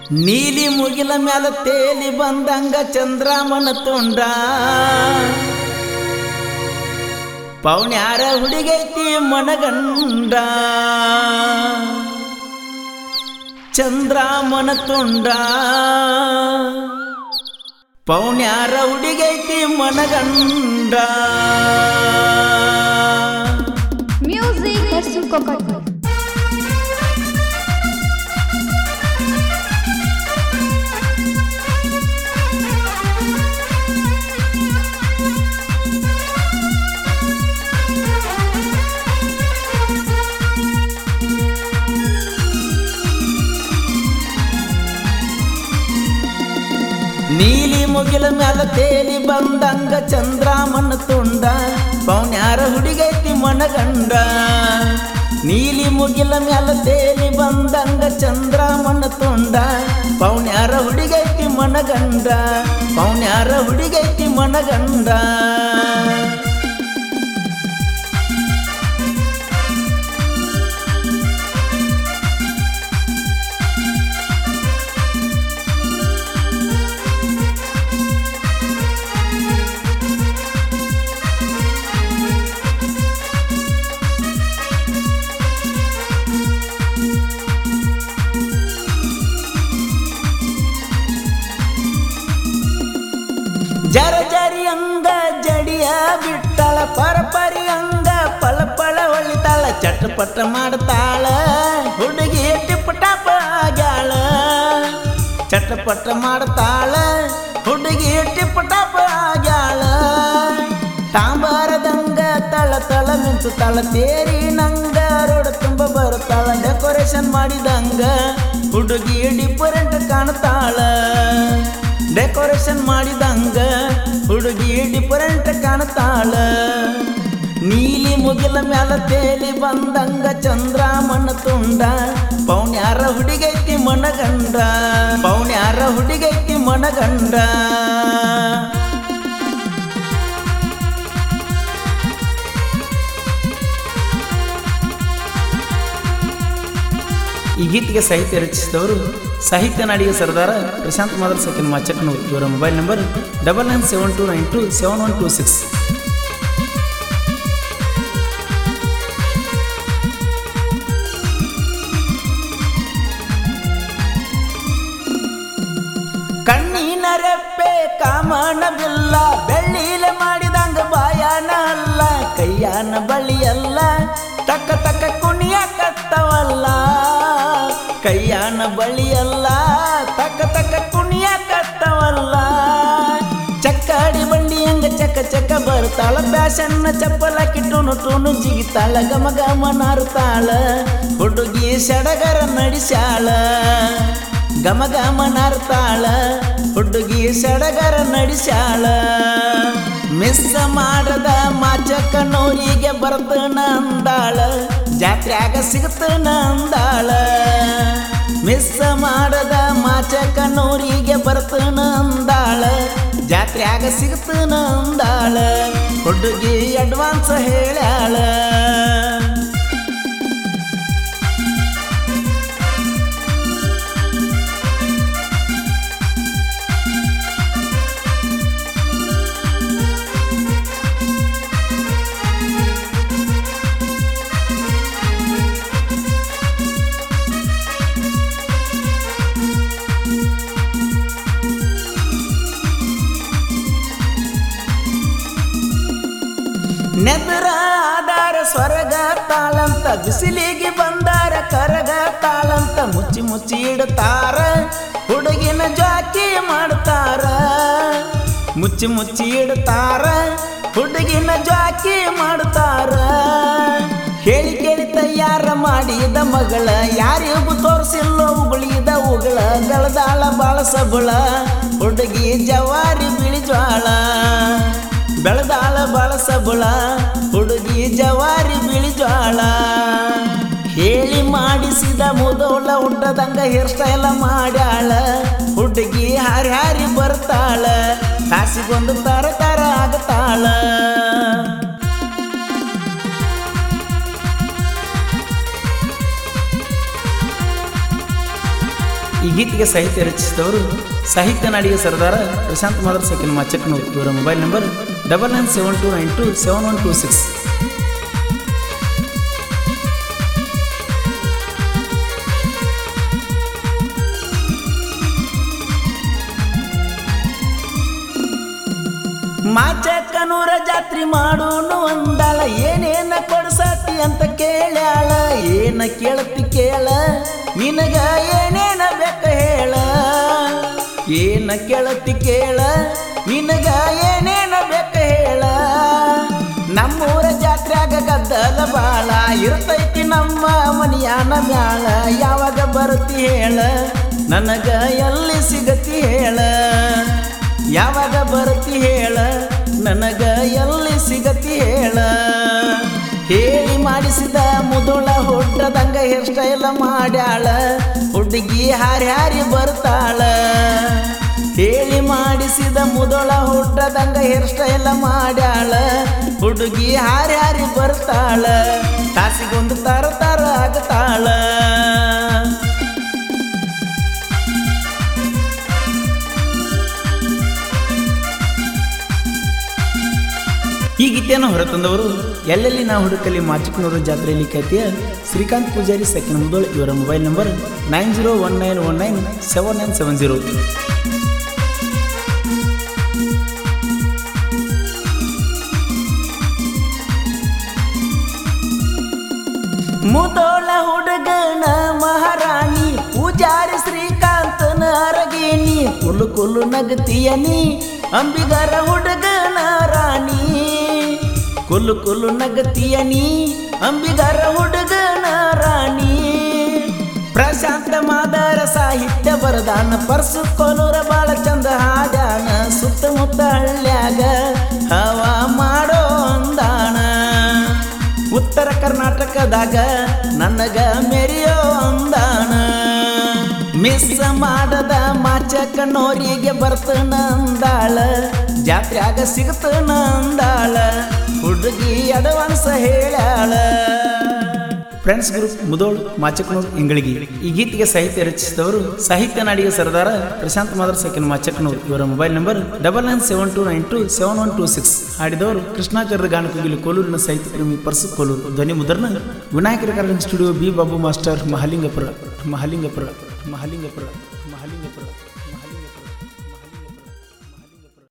ನೀಲಿ ಮುಗಿಲ ಮ್ಯಾಲ ತೇಲಿ ಬಂದಂಗ ಚಂದ್ರಮನ ತುಂಡ ಪೌಣ್ಯಾರ ಹುಡುಗೈತಿ ಮನಗಂಡ ಚಂದ್ರಮನ ತುಂಡ ಪೌಣ್ಯಾರ ಹುಡುಗೈತಿ ಮನಗಂಡ Music versus Coconut. ನೀಲಿ ಮುಗಿಲ ಮ್ಯಾಲ ತೇಲಿ ಬಂದಂಗ ಚಂದ್ರಮನ ತುಂಡ ಪೌಣ್ಯಾರ ಹುಡುಗೈತಿ ಮನಗಂಡ ನೀಲಿ ಮುಗಿಲ ಮ್ಯಾಲ ತೇಲಿ ಬಂದಂಗ ಚಂದ್ರಮನ ತುಂಡ ಪೌಣ್ಯಾರ ಹುಡುಗೈತಿ ಮನಗಂಡ ಪೌಣ್ಯಾರ ಹುಡುಗೈತಿ ಮನಗಂಡ ಜರ ಜರಿ ಅಂಗ ಜಡಿಯ ಬಿಟ್ಟಳ ಪರಪರಿ ಅಂಗ ಪಳ ಪಳ ಹೊಳಿತಾಳ ಚಟಪಟ ಮಾಡ್ತಾಳ ಹುಡುಗಿ ಟಿಪ್ ಟಾಪ ಆಗ್ಯಾಳ ಚಟಪಟ ಮಾಡ್ತಾಳ ಹುಡುಗಿ ಟಿಪ್ ಟಾಪ ಆಗ್ಯಾಳ ತಾಂಬಾರದಂಗ ತಳ ತಳ ಮಿಂಚುತ್ತಾಳ ತೇರಿ ನಂಗ ರೋಡ್ ತುಂಬ ಬರ್ತಾಳ ಡೆಕೋರೇಷನ್ ಮಾಡಿದಂಗ ಹುಡುಗಿ ಡಿಫರೆಂಟ್ ಕಾಣ್ತಾಳ ಡೆಕೋರೇಷನ್ ಮಾಡಿದಂಗ ಹುಡುಗಿ ಡಿಫರೆಂಟ್ ಕಾಣ್ತಾಳ ನೀಲಿ ಮುಗಿಲ ಮ್ಯಾಲ ತೇಲಿ ಬಂದಂಗ ಚಂದ್ರಮನ ತುಂಡ ಪೌಣ್ಯಾರ ಹುಡುಗೈತಿ ಮನಗಂಡ ಪೌಣ್ಯಾರ ಹುಡುಗೈತಿ ಮನಗಂಡ ಈ ಗೀತೆಗೆ ಸಾಹಿತ್ಯ ರಚಿಸಿದವರು ಸಾಹಿತ್ಯ ನಾಡಿಗೆ ಸರ್ದಾರ ಪ್ರಶಾಂತ್ ಮಾದರ್ ಸೆಕೆಂಡ್ ಮಾಚಕ್ನವರು ಇವರ mobile number double nine seven two nine two seven one two six ಕಣ್ಣಿನ ರೆಪ್ಪೆ ಕಾಮನ ಬಿಲ್ಲ ಬೆಳ್ಳಿಲ ಮಾಡಿದಂಗ ಬಾಯಾನ ಅಲ್ಲ ಕೈಯಾನ ಬಳಿಯಲ್ಲ ತಕ್ಕ ತಕ್ಕ ಕುಣಿಯ ಕತ್ತವಲ್ಲ ಕೈಯಾನ ಬಳಿಯಲ್ಲ ತಕ್ಕ ತಕ್ಕ ಕುಣಿಯ ಕತ್ತವಲ್ಲ ಚಕ್ಕಾಡಿ ಬಂಡಿ ಹಂಗ ಚಕ ಚಕ ಬರ್ತಾಳ ಬ್ಯಾಸನ್ನ ಚಪ್ಪಲ ಕಿಟ್ಟುನು ಟೂನು ಜಿಗಿತಾಳ ಗಮ ಗಮ ನಾರುತ್ತಾಳ ಹುಡುಗಿ ಸಡಗರ ನಡೆಸ್ಯಾಳ ಗಮ ಗಮ ನಾರ್ತಾಳ ಹುಡುಗಿ ಸಡಗರ ನಡೆಸ್ಯಾಳ ಮಿಸ್ ಮಾಡದ ಮಾಚಕನೂರಿಗೆ ಬರ್ತನ ಅಂದಾಳ ಜಾತ್ರ್ಯಾಗ ಸಿಗತನ ಅಂದಾಳ ಮಿಸ್ ಮಾಡದ ಮಾಚಕನೂರಿಗೆ ಬರ್ತನ ಅಂದಾಳ ಜಾತ್ರ್ಯಾಗ ಸಿಗತನ ಅಂದಾಳ ಹುಡುಗಿ ಅಡ್ವಾನ್ಸ್ ಹೇಳ್ಯಾಳ ನೆದರ ಆಧಾರ ಸ್ವರ್ಗ ತಾಳಂತ ಬಿಸಿಲಿಗೆ ಬಂದಾರ ಕರಗ ತಾಳಂತ ಮುಚ್ಚಿ ಮುಚ್ಚಿ ಇಡ್ತಾರ ಹುಡುಗಿನ ಜಾಕಿ ಮಾಡ್ತಾರ ಮುಚ್ಚಿ ಮುಚ್ಚಿ ಇಡ್ತಾರ ಹುಡುಗಿನ ಜಾಕಿ ಮಾಡ್ತಾರ ಹೇಳಿ ಕೇಳಿ ತಯಾರ ಮಾಡಿದ ಮಗಳ ಯಾರಿಗೂ ತೋರಿಸಿಲ್ಲ ಉಗುಳಿದ ಉಗಳ ಗಳದಾಳ ಬಾಳ ಸಬಳ ಹುಡುಗಿ ಜವಾರಿ ಬಿಳಿ ಜ್ವಾಳ ಬೆಳೆದಾಳ ಬಾಳ ಸಬಳ ಹುಡುಗಿ ಜವಾರಿ ಬಿಳಿ ಜ್ವಾಳ ಹೇಳಿ ಮಾಡಿಸಿದ ಮುದೋಳ ಉಂಟದಂಗ ಹೇರ್ ಸ್ಟೈಲ ಮಾಡ್ಯಾಳ ಹುಡುಗಿ ಹಾರಿ ಹಾರಿ ಬರ್ತಾಳ ಕಾಸಿಗೊಂದು ತರ ತರ ಆಗತಾಳ ಈ ಗೀತೆಗೆ ಸಾಹಿತ್ಯ ರಚಿಸಿದವರು ಸಾಹಿತ್ಯ ನಾಡಿಗೆ ಸರ್ದಾರ ಪ್ರಶಾಂತ್ ಮಾದರ್ ಸೆಕೆಂಡ್ ಮಾಚಕ್ನೂರು ಇವರ mobile number double nine seven two nine two seven one two six ಮಾಚಕ್ಕನೂರ ಜಾತ್ರೆ ಮಾಡೋನು ಅಂದಾಳ ಏನೇನ ಕೊಡ್ಸತಿ ಅಂತ ಕೇಳ್ಯಾಳ ಏನ ಕೇಳತಿ ಕೇಳ ನಿನಗ ಏನೇನ ಬೇಕ ಹೇಳ ಏನ ಕೇಳತಿ ಕೇಳ ನಿನಗ ಏನೇನ ಬೇಕ ಹೇಳ ನಮ್ಮೂರ ಜಾತ್ರ್ಯಾಗ ಗದ್ದಲ ಬಾಳ ಇರ್ತೈತಿ ನಮ್ಮ ಮನಿಯಾನ ಮ್ಯಾಳ ಯಾವಾಗ ಬರುತ್ತಿ ಹೇಳ ನನಗ ಎಲ್ಲಿ ಸಿಗತಿ ಹೇಳ ಯಾವಾಗ ಬರುತ್ತಿ ಹೇಳ ನನಗ ಎಲ್ಲಿ ಸಿಗತಿ ಹೇಳ ಹೇಳಿ ಮಾಡಿಸಿದ ಮುದುಳ ಹುಟ್ಟದಂಗ ಹೇರ್ ಸ್ಟೈಲ್ ಮಾಡ್ಯಾಳ ಹುಡುಗಿ ಹಾರಿ ಹಾರಿ ಬರ್ತಾಳ ಹೇಳಿ ಮಾಡಿಸಿದ ಮುದೊಳ ಹುಟ್ಟದಂಗ ಹೇರ್ ಸ್ಟೈಲ್ ಮಾಡ್ಯಾಳ ಹುಡುಗಿ ಹಾರಿ ಹಾರಿ ಬರ್ತಾಳ ತಾಸಿಗೊಂದು ತರ ತರ ಆಗ್ತಾಳ ಈ ಗೀತೆಯನ್ನು ಹೊರತಂದವರು ಎಲ್ಲೆಲ್ಲಿ ನಾ ಹುಡುಕಲಿ ಮಾಚಿಕನೂರು ಜಾತ್ರೆಯಲ್ಲಿ ಖ್ಯಾತಿಯ ಶ್ರೀಕಾಂತ್ ಪೂಜಾರಿ ಸೆಕೆಂಡ್ ಮುದೋಳ್ ಇವರ mobile number nine zero one nine one nine seven nine seven zero ಮುದೋಳ ಹುಡುಗನ ಮಹಾರಾಣಿ ಪೂಜಾರಿ ಶ್ರೀಕಾಂತನ ಅರಗೇನಿ ಕುಲು ಕುಲು ನಗತಿಯನಿ ಅಂಬಿಗರ ಹುಡುಗನ ರಾಣಿ ಕುಲು ಕುಲು ನಗತಿಯನಿ ಅಂಬಿಗರ ಹುಡುಗನ ರಾಣಿ ಪ್ರಶಾಂತ ಮಾದರ ಸಾಹಿತ್ಯ ಬರದಾನ ಪರ್ಸು ಕೋಲೂರ ಬಾಳ ಚಂದ ಹಾಡ್ಯಾನ ಸುತ್ತಮುತ್ತ ಹಳ್ಳ್ಯಾಗ ಹವಾ ಮಾಡೋ ಅಂದಾಣ ಉತ್ತರ ಕರ್ನಾಟಕದಾಗ ನನಗ ಮೆರಿಯೋ ಅಂದಾಣ ಮಿಸ್ ಮಾಡದ ಮಾಚಕನೋರಿಗೆ ಬರ್ತನ ಅಂದಾಳ ಜಾತ್ರ್ಯಾಗ ಸಿಗತನ ಅಂದಾಳ ಹುಡುಗಿ ಅಡ್ವಾನ್ಸ್ ಹೇಳ್ಯಾಳ ಫ್ರೆಂಡ್ಸ್ ಗ್ರೂಪ್ ಮುದೋಳ್ ಮಾಚಕ್ನೂರ್ ಇಂಗಳಿಗೆ ಈ ಗೀತೆಗೆ ಸಾಹಿತ್ಯ ರಚಿಸಿದವರು ಸಾಹಿತ್ಯ ನಾಡಿಗೆ ಸರ್ದಾರ ಪ್ರಶಾಂತ್ ಮಾದರ್ ಸೆಕೆಂಡ್ ಮಾಚಕ್ನೂರ್ ಇವರ mobile number double nine seven two nine two seven one two six ಹಾಡಿದವರು ಕೃಷ್ಣಾಚಾರ್ಯ ಗಾನಕೋಗಿಲಿ ಕೋಲೂರಿನ ಸಾಹಿತ್ಯ ಪ್ರೇಮಿ ಪರ್ಸು ಕೋಲೂರು ಧ್ವನಿ ಮುದ್ರಣ ವಿನಾಯಕರ ಕಾರಣ studio B Babu master Mahalingapur Mahalingapur Mahalingapura